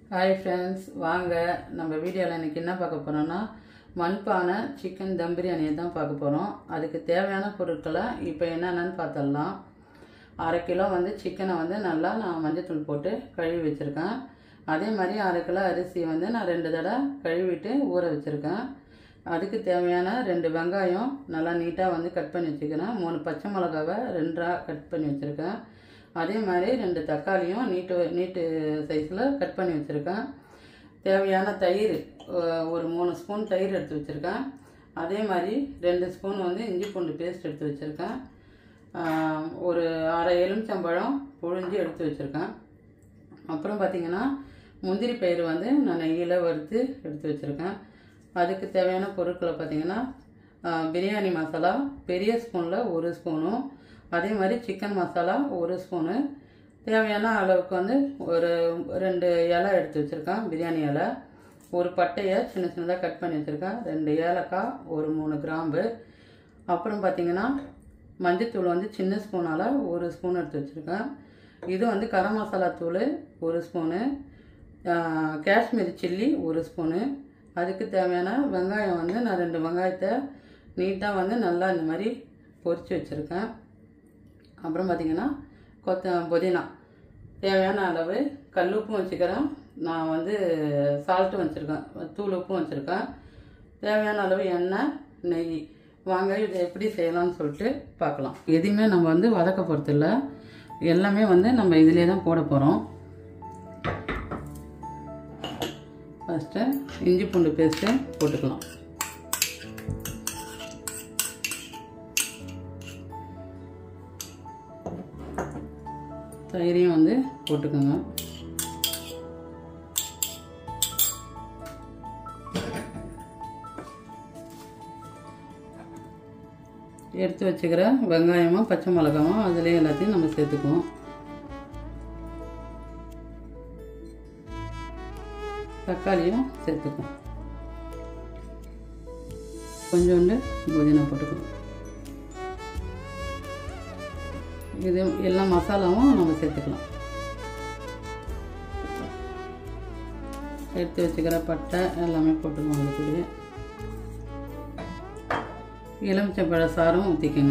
hi friends வாங்க நம்ம வீடியோவில் இன்றைக்கி என்ன பார்க்க போகிறோன்னா மண்பானை சிக்கன் தம் பிரியாணியை தான் பார்க்க போகிறோம் அதுக்கு தேவையான பொருட்களை இப்போ என்னென்னு பார்த்துடலாம் அரை கிலோ வந்து சிக்கனை வந்து நல்லா நான் மஞ்சத்தூள் போட்டு கழுவி வச்சுருக்கேன் அதே மாதிரி அரை கிலோ அரிசி வந்து நான் ரெண்டு தடவை கழுவிட்டு ஊற வச்சுருக்கேன் அதுக்கு தேவையான ரெண்டு வெங்காயம் நல்லா நீட்டாக வந்து கட் பண்ணி வச்சுக்கிறேன் மூணு பச்சை மிளகாவை ரெண்டாக கட் பண்ணி வச்சுருக்கேன் அதே மாதிரி ரெண்டு தக்காளியும் நீட்டு நீட்டு சைஸில் கட் பண்ணி வச்சுருக்கேன் தேவையான தயிர் அஹ், ஒரு மூணு ஸ்பூன் தயிர் எடுத்து வச்சுருக்கேன் அதே மாதிரி ரெண்டு ஸ்பூன் வந்து இஞ்சி பூண்டு பேஸ்ட் எடுத்து வச்சுருக்கேன் ஆஹ், ஒரு அரை எலுமிச்சம்பழம் புழிஞ்சு எடுத்து வச்சுருக்கேன் அப்புறம் பார்த்திங்கன்னா முந்திரி பயிறு வந்து நான் நெய்யில் வறுத்து எடுத்து வச்சுருக்கேன் அதுக்கு தேவையான பொருட்களை பார்த்திங்கன்னா ஆஹ், பிரியாணி மசாலா பெரிய ஸ்பூனில் ஒரு ஸ்பூனும் அதே மாதிரி சிக்கன் மசாலா ஒரு ஸ்பூனு தேவையான அளவுக்கு வந்து ஒரு ரெண்டு இலை எடுத்து வச்சுருக்கேன் பிரியாணி இலை ஒரு பட்டையை சின்ன சின்னதாக கட் பண்ணி வச்சுருக்கேன் ரெண்டு ஏலக்காய் ஒரு மூணு கிராம்பு அப்புறம் பார்த்திங்கன்னா மஞ்சத்தூள் வந்து சின்ன ஸ்பூனால் ஒரு ஸ்பூன் எடுத்து வச்சுருக்கேன் இது வந்து கரம் மசாலா தூள் ஒரு ஸ்பூனு ஆஹ், காஷ்மீரி சில்லி ஒரு ஸ்பூனு அதுக்கு தேவையான வெங்காயம் வந்து நான் ரெண்டு வெங்காயத்தை நீட்டாக வந்து நல்லா இந்த மாதிரி பொரித்து வச்சுருக்கேன் அப்புறம் பார்த்திங்கன்னா கொத்த புதினா தேவையான அளவு கல் உப்பும் வச்சுக்கிறேன் நான் வந்து சால்ட்டும் வச்சுருக்கேன் தூள் உப்பும் வச்சுருக்கேன் தேவையான அளவு எண்ணெய் நெய் வாங்க இதை எப்படி செய்யலாம்னு சொல்லிட்டு பார்க்கலாம் எதையுமே நம்ம வந்து வதக்க போகிறதில்ல எல்லாமே வந்து நம்ம இதிலே தான் போட போகிறோம் ஃபஸ்ட்டு இஞ்சி பூண்டு பேஸ்ட்டு போட்டுக்கலாம் தயிரையும் வந்து போட்டுக்கோங்க எடுத்து வச்சுக்கிற வெங்காயமும் பச்சை மிளகாவும் அதுலேயே எல்லாத்தையும் நம்ம சேர்த்துக்குவோம் தக்காளியும் சேர்த்துக்குவோம் கொஞ்சோண்டு புதினா போட்டுக்குவோம் இது எல்லா மசாலாவும் நம்ம சேர்த்துக்கலாம் எடுத்து வச்சுக்கிற பட்டை எல்லாமே போட்டுக்குவோம் அது கூடயே எலுமிச்சம்பழ சாரும் ஊற்றிக்கோங்க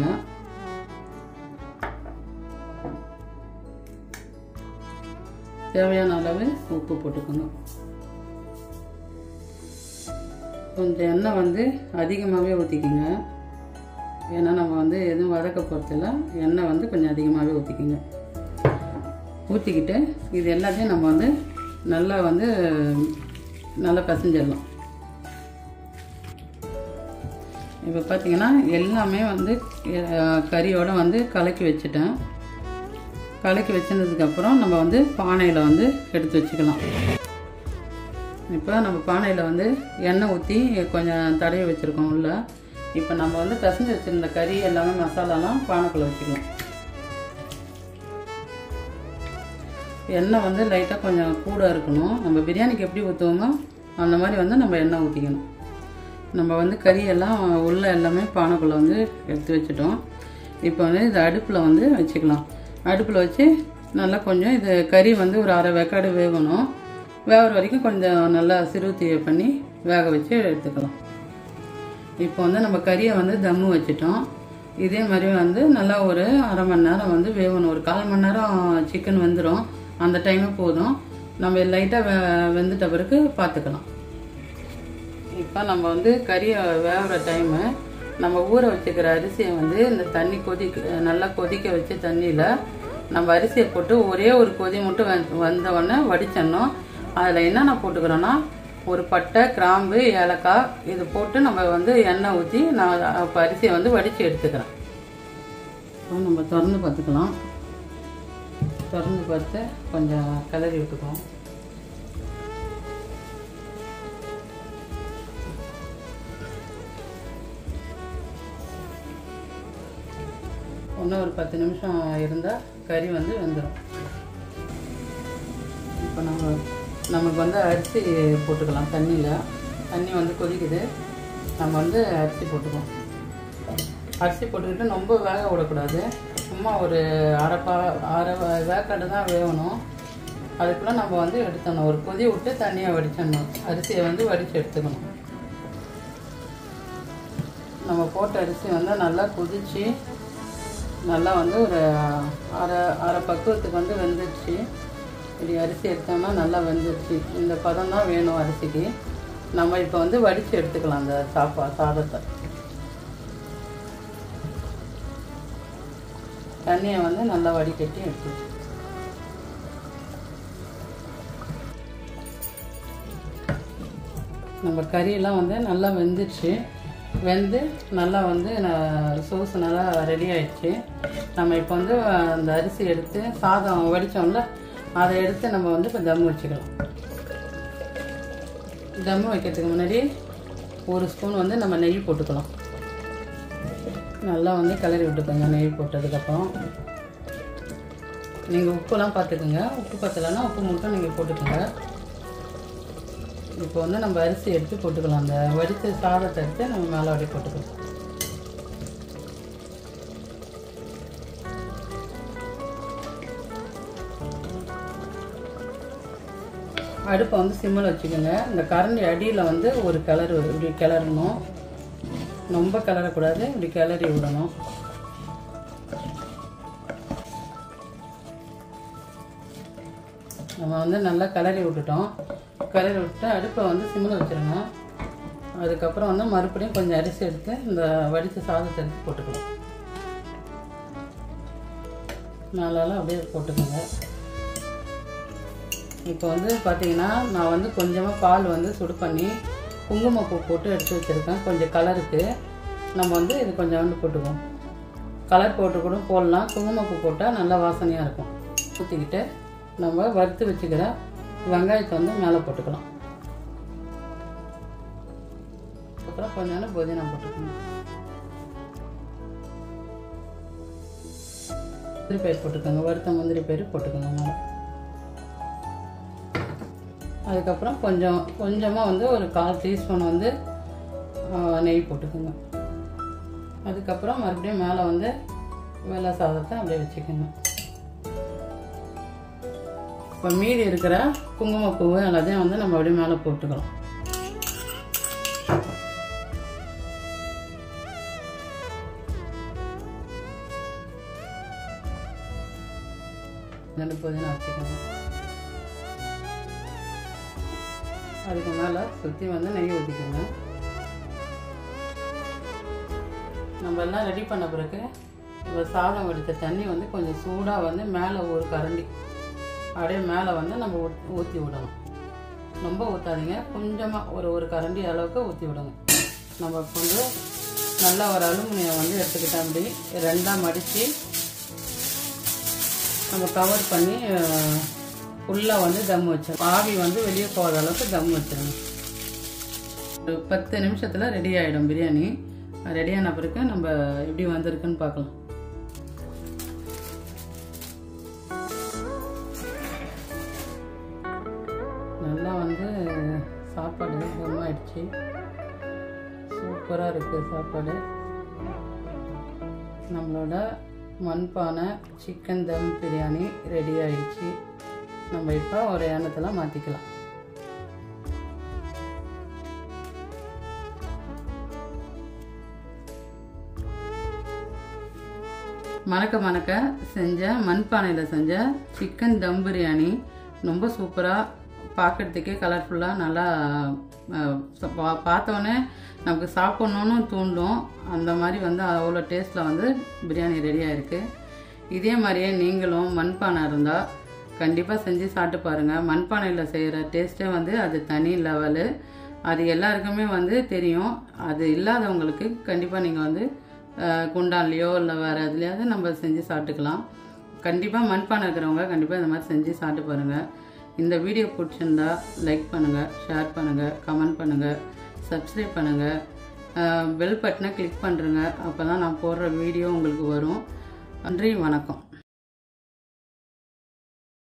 தேவையான அளவு உப்பு போட்டுக்கோங்க கொஞ்சம் எண்ணெய் வந்து அதிகமாகவே ஊற்றிக்கோங்க ஏன்னா நம்ம வந்து எதுவும் வதக்க போகிறதில்ல எண்ணெய் வந்து கொஞ்சம் அதிகமாகவே ஊற்றிக்கிங்க ஊற்றிக்கிட்டு இது எல்லாத்தையும் நம்ம வந்து நல்லா வந்து நல்லா பசஞ்சிடலாம் இப்போ பார்த்தீங்கன்னா எல்லாமே வந்து அஹ், கறியோட வந்து கலக்கி வச்சுட்டேன் கலக்கி வச்சிருந்ததுக்கப்புறம் நம்ம வந்து பானையில் வந்து எடுத்து வச்சுக்கலாம் இப்போ நம்ம பானையில் வந்து எண்ணெய் ஊற்றி கொஞ்சம் தடவி வச்சுருக்கோம் உள்ள இப்போ நம்ம வந்து பிசைஞ்சு வச்சுருந்த கறி எல்லாமே மசாலாலாம் பானைக்குள்ளே வச்சுக்கலாம் எண்ணெய் வந்து லைட்டாக கொஞ்சம் கூட இருக்கணும் நம்ம பிரியாணிக்கு எப்படி ஊற்றுவோமோ அந்த மாதிரி வந்து நம்ம எண்ணெய் ஊற்றிக்கணும் நம்ம வந்து கறியெல்லாம் உள்ளே எல்லாமே பானைக்குள்ளே வந்து எடுத்து வச்சுட்டோம் இப்போ வந்து இது அடுப்பில் வந்து வச்சுக்கலாம் அடுப்பில் வச்சு நல்லா கொஞ்சம் இது கறி வந்து ஒரு அரை வேக்காடு வேகணும் வேகிற வரைக்கும் கொஞ்சம் நல்லா சிறு தீயை பண்ணி வேக வச்சு எடுத்துக்கலாம் இப்போ வந்து நம்ம கறியை வந்து தம்மு வச்சுட்டோம் இதே மாதிரி வந்து நல்லா ஒரு அரை மணி நேரம் வந்து வேகணும் ஒரு கால் மணி நேரம் சிக்கன் வெந்துடும் அந்த டைமே போதும் நம்ம லைட்டாக வெ வெந்துட்ட பிறகு பார்த்துக்கலாம் இப்போ நம்ம வந்து கறியை வேகிற டைமு நம்ம ஊற வச்சுக்கிற அரிசியை வந்து இந்த தண்ணி கொதிக்க நல்லா கொதிக்க வச்ச தண்ணியில் நம்ம அரிசியை போட்டு ஒரே ஒரு கொதி மட்டும் வெ- வந்த உடனே வடிச்சிடணும் அதில் என்னென்ன போட்டுக்கிறோன்னா ஒரு பட்டை கிராம்பு ஏலக்காய் இது போட்டு நம்ம வந்து எண்ணெய் ஊற்றி நான் இப்போ அரிசியை வந்து வடித்து எடுத்துக்கிறேன் இப்போ நம்ம திறந்து பார்த்துக்கலாம் திறந்து பார்த்து கொஞ்சம் கிளறி விட்டுக்குவோம் இன்னும் ஒரு பத்து நிமிஷம் இருந்தால் கறி வந்து வெந்துடும் இப்போ நம்ம நமக்கு வந்து அரிசி போட்டுக்கலாம் தண்ணியில் தண்ணி வந்து கொதிக்குது நம்ம வந்து அரிசி போட்டுக்குவோம் அரிசி போட்டுக்கிட்டு ரொம்ப வேக விடக்கூடாது சும்மா ஒரு அரைப்பா அரை வே- வேக்காடு தான் வேகணும் அதுக்குள்ளே நம்ம வந்து எடுத்துடணும் ஒரு கொதி விட்டு தண்ணியை வடிச்சிடணும் அரிசியை வந்து வடித்து எடுத்துக்கணும் நம்ம போட்ட அரிசி வந்து நல்லா கொதிச்சு நல்லா வந்து ஒரு அரை அரை பக்குவத்துக்கு வந்து வெந்துடுச்சு இப்படி அரிசி எடுத்தோம்னா நல்லா வெந்துடுச்சு இந்த பதம் தான் வேணும் அரிசிக்கு நம்ம இப்போ வந்து வடித்து எடுத்துக்கலாம் அந்த சாப்பா சாதத்தை தண்ணியை வந்து நல்லா வடிகட்டி எடுத்து நம்ம கறியெல்லாம் வந்து நல்லா வெந்துடுச்சு வெந்து நல்லா வந்து சோஸ் நல்லா ரெடி ஆயிடுச்சு நம்ம இப்போ வந்து அந்த அரிசி எடுத்து சாதம் வடித்தோம்ல அதை எடுத்து நம்ம வந்து இப்போ தம் வச்சுக்கலாம் தம் வைக்கிறதுக்கு முன்னாடி ஒரு ஸ்பூன் வந்து நம்ம நெய் போட்டுக்கலாம் நல்லா வந்து கிளறி விட்டுக்கோங்க நெய் போட்டதுக்கப்புறம் நீங்கள் உப்புலாம் பார்த்துக்குங்க உப்பு பத்தலைன்னா உப்பு மட்டும் நீங்கள் போட்டுக்கோங்க இப்போ வந்து நம்ம அரிசி எடுத்து போட்டுக்கலாம் அந்த வடித்த சாதத்தை எடுத்து நம்ம மேலே அப்படியே போட்டுக்கலாம் அடுப்பை வந்து சிம்மில் வச்சுக்கோங்க இந்த கரண்டி அடியில் வந்து ஒரு கிளறு இப்படி கிளறணும் ரொம்ப கிளறக்கூடாது இப்படி கிளறி விடணும் நம்ம வந்து நல்லா கிளறி விட்டுட்டோம் கிளறி விட்டு அடுப்பை வந்து சிம்மில் வச்சுருங்க அதுக்கப்புறம் வந்து மறுபடியும் கொஞ்சம் அரிசி எடுத்து இந்த வடித்த சாதத்தை எடுத்து போட்டுக்கலாம் மேலால அப்படியே போட்டுக்கோங்க இப்போ வந்து பார்த்தீங்கன்னா நான் வந்து கொஞ்சமாக பால் வந்து சுடு பண்ணி குங்குமப்பூ போட்டு எடுத்து வச்சுருக்கேன் கொஞ்சம் கலருக்கு நம்ம வந்து இது கொஞ்சம் வந்து போட்டுக்குவோம் கலர் போட்டு கூட போடலாம் குங்குமப்பூ போட்டால் நல்லா வாசனையாக இருக்கும் ஊற்றிக்கிட்டு நம்ம வறுத்து வச்சுக்கிற வெங்காயத்தை வந்து மேலே போட்டுக்கலாம் அப்புறம் கொஞ்ச நேரம் புதினா போட்டுக்கணும் முந்திரி பயிர் போட்டுக்கோங்க வறுத்த முந்திரி பயிர் போட்டுக்கோங்க மேலே அதுக்கப்புறம் கொஞ்சம் கொஞ்சமாக வந்து ஒரு கால் டீஸ்பூன் வந்து நெய் போட்டுக்கோங்க அதுக்கப்புறம் மறுபடியும் மேலே வந்து வெள்ளை சாதத்தை அப்படியே வச்சுக்கோங்க இப்போ மீதி இருக்கிற குங்குமப்பூ எல்லாத்தையும் வந்து நம்ம அப்படியே மேலே போட்டுக்கலாம் ரெண்டு புதினா வச்சுக்கோங்க அதுக்கு மேலே சுற்றி வந்து நெய் ஊற்றிக்கோங்க நம்ம எல்லாம் ரெடி பண்ண பிறகு இப்போ சாதம் வடித்த தண்ணி வந்து கொஞ்சம் சூடாக வந்து மேலே ஒரு கரண்டி அப்படியே மேலே வந்து நம்ம ஊற்றி விடணும் ரொம்ப ஊற்றாதீங்க கொஞ்சமாக ஒரு ஒரு கரண்டி அளவுக்கு ஊற்றி விடுங்க நம்ம இப்போ வந்து நல்லா ஒரு அலுமினியம் வந்து எடுத்துக்கிட்டா அப்படி ரெண்டாக மடித்து நம்ம கவர் பண்ணி ஃபுல்லாக வந்து தம் வச்சிடும் ஆவி வந்து வெளியே போகாத அளவுக்கு தம் வச்சிருங்க ஒரு பத்து நிமிஷத்தில் ரெடி ஆகிடும் பிரியாணி ரெடியான பிறகு நம்ம எப்படி வந்திருக்குன்னு பார்க்கலாம் நல்லா வந்து சாப்பாடு தம் ஆயிடுச்சு சூப்பராக இருக்குது சாப்பாடு நம்மளோட மண்பானை சிக்கன் தம் பிரியாணி ரெடி ஆயிடுச்சு நம்ம இப்போ ஒரு எண்ணத்தில் மாற்றிக்கலாம் மணக்க மணக்க செஞ்ச மண்பானையில் செஞ்ச சிக்கன் தம் பிரியாணி ரொம்ப சூப்பராக பார்க்குறதுக்கே கலர்ஃபுல்லாக நல்லா பார்த்தோன்னே நமக்கு சாப்பிட்ணுன்னு தூண்டும் அந்த மாதிரி வந்து அவ்வளோ டேஸ்ட்டில் வந்து பிரியாணி ரெடியாக இருக்குது இதே மாதிரியே நீங்களும் மண்பானை இருந்தால் கண்டிப்பாக செஞ்சு சாப்பிட்டு பாருங்கள் மண்பானையில் செய்கிற டேஸ்ட்டே வந்து அது தனி லெவலு அது எல்லாருக்குமே வந்து தெரியும் அது இல்லாதவங்களுக்கு கண்டிப்பாக நீங்கள் வந்து குண்டான்லேயோ இல்லை வேறு எதுலையாவது நம்ம செஞ்சு சாப்பிட்டுக்கலாம் கண்டிப்பாக மண்பானை இருக்கிறவங்க கண்டிப்பாக இந்த மாதிரி செஞ்சு சாப்பிட்டு பாருங்கள் இந்த வீடியோ பிடிச்சிருந்தா லைக் பண்ணுங்கள் ஷேர் பண்ணுங்கள் கமெண்ட் பண்ணுங்கள் சப்ஸ்கிரைப் பண்ணுங்கள் பெல் பட்டனை கிளிக் பண்ணுறங்க அப்போ தான் நான் போடுற வீடியோ உங்களுக்கு வரும் நன்றி வணக்கம்